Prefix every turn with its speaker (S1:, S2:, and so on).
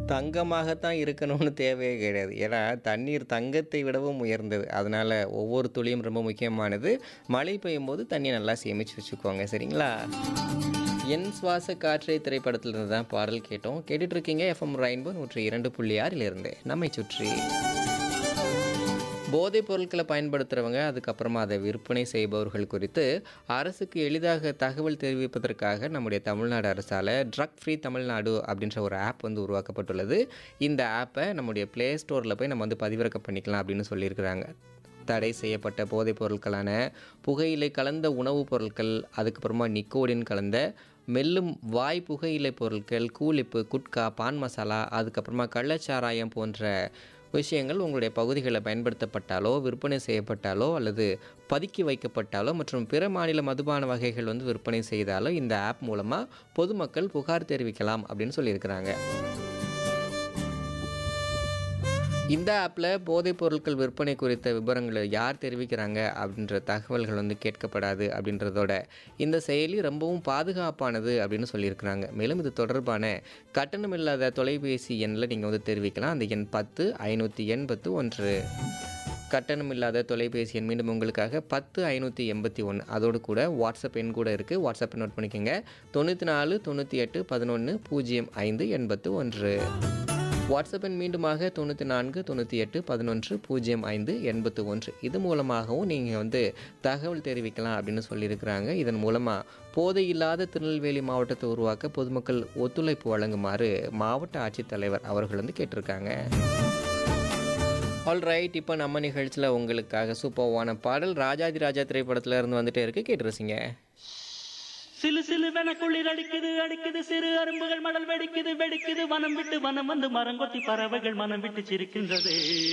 S1: தங்கமாகத்தான் இருக்கணும்னு தேவையே கிடையாது. ஏன்னா, தண்ணீர் தங்கத்தை விடவும் உயர்ந்தது. அதனால ஒவ்வொரு துளியும் ரொம்ப முக்கியமானது. மழை பெய்யும்போது தண்ணிய நல்லா சேமிச்சு வச்சுக்கோங்க. சரிங்களா? என் சுவாச காற்றே திரைப்படத்திலிருந்து தான் பாடல் கேட்டோம். கேட்டுட்டு இருக்கீங்க எஃப்எம் ரெயின்போ 102.6 இலிருந்து நம்மை சுற்றி. போதைப் பொருட்கள பயன்படுத்துறவங்க, அதுக்கப்புறமா அத விற்பனை செய்பவர்கள் குறித்து அரசுக்கு எளிதாக தகவல் தெரிவிப்பதற்காக நம்முடைய தமிழ்நாடு அரசால ட்ரக் ஃப்ரீ தமிழ்நாடு அப்படின்ற ஒரு ஆப் வந்து உருவாக்கப்பட்டுள்ளது. இந்த ஆப்ப நம்முடைய Play Storeல போய் நம்ம வந்து பதிவிறக்கம் பண்ணிக்கலாம் அப்படின்னு சொல்லியிருக்கிறாங்க. தடை செய்யப்பட்ட போதைப் பொருட்களான புகையிலை கலந்த உணவுப் பொருட்கள், அதுக்கப்புறமா நிக்கோடின் கலந்த மெல்லும் வாய் புகையிலை பொருட்கள், கூலிப்பு, குட்கா, பான் மசாலா, அதுக்கப்புறமா கள்ளச்சாராயம் போன்ற விஷயங்கள் உங்களுடைய பகுதிகளில் பயன்படுத்தப்பட்டாலோ, விற்பனை செய்யப்பட்டாலோ அல்லது பதுக்கி வைக்கப்பட்டாலோ மற்றும் பிற மாநில மதுபான வகைகள் வந்து விற்பனை செய்தாலோ இந்த ஆப் மூலமா பொதுமக்கள் புகார் தெரிவிக்கலாம் அப்படின்னு சொல்லியிருக்கிறாங்க. இந்த ஆப்ல போதைப் பொருட்கள் விற்பனை குறித்த விபரங்கள யார் தெரிவிக்கிறாங்க அப்படின்ற தகவல்கள் வந்து கேட்கப்படாது அப்படின்றதோட, இந்த செயலி ரொம்பவும் பாதுகாப்பானது அப்படின்னு சொல்லியிருக்கிறாங்க. மேலும் இது தொடர்பான கட்டணமில்லாத தொலைபேசி எண்ல நீங்க வந்து தெரிவிக்கலாம். அந்த எண் 10 581 கட்டணமில்லாத தொலைபேசி எண் மீண்டும் உங்களுக்காக 10 581 அதோடு கூட வாட்ஸ்அப் எண் கூட இருக்கு. வாட்ஸ்அப் நோட் பண்ணிக்கங்க. 94 98 11 05 81 வாட்ஸ்அப் எண் மீண்டுமாக 94 98 11 05 81 இது மூலமாகவும் நீங்க வந்து தகவல் தெரிவிக்கலாம் அப்படின்னு சொல்லியிருக்கிறாங்க. இதன் மூலமா போதை இல்லாத திருநெல்வேலி மாவட்டத்தை உருவாக்க பொதுமக்கள் ஒத்துழைப்பு வழங்குமாறு மாவட்ட ஆட்சித்தலைவர் அவர்கள் வந்து கேட்டிருக்காங்க. ஆல்ரைட் இப்போ நம்ம நிகழ்ச்சியில் உங்களுக்காக சூப்பர்வான பாடல் ராஜாதி ராஜா திரைப்படத்துல இருந்து வந்துட்டே இருக்கு கேட்டு ரசிங்க.
S2: சிலு சிலுவென குளிர் அடிக்குது அடிக்குது சிறு அரும்புகள் மடல் வெடிக்குது வெடிக்குது வனம் விட்டு வனம் வந்து மரங்கொத்தி பறவைகள் மனம் விட்டு சிரிக்கின்றது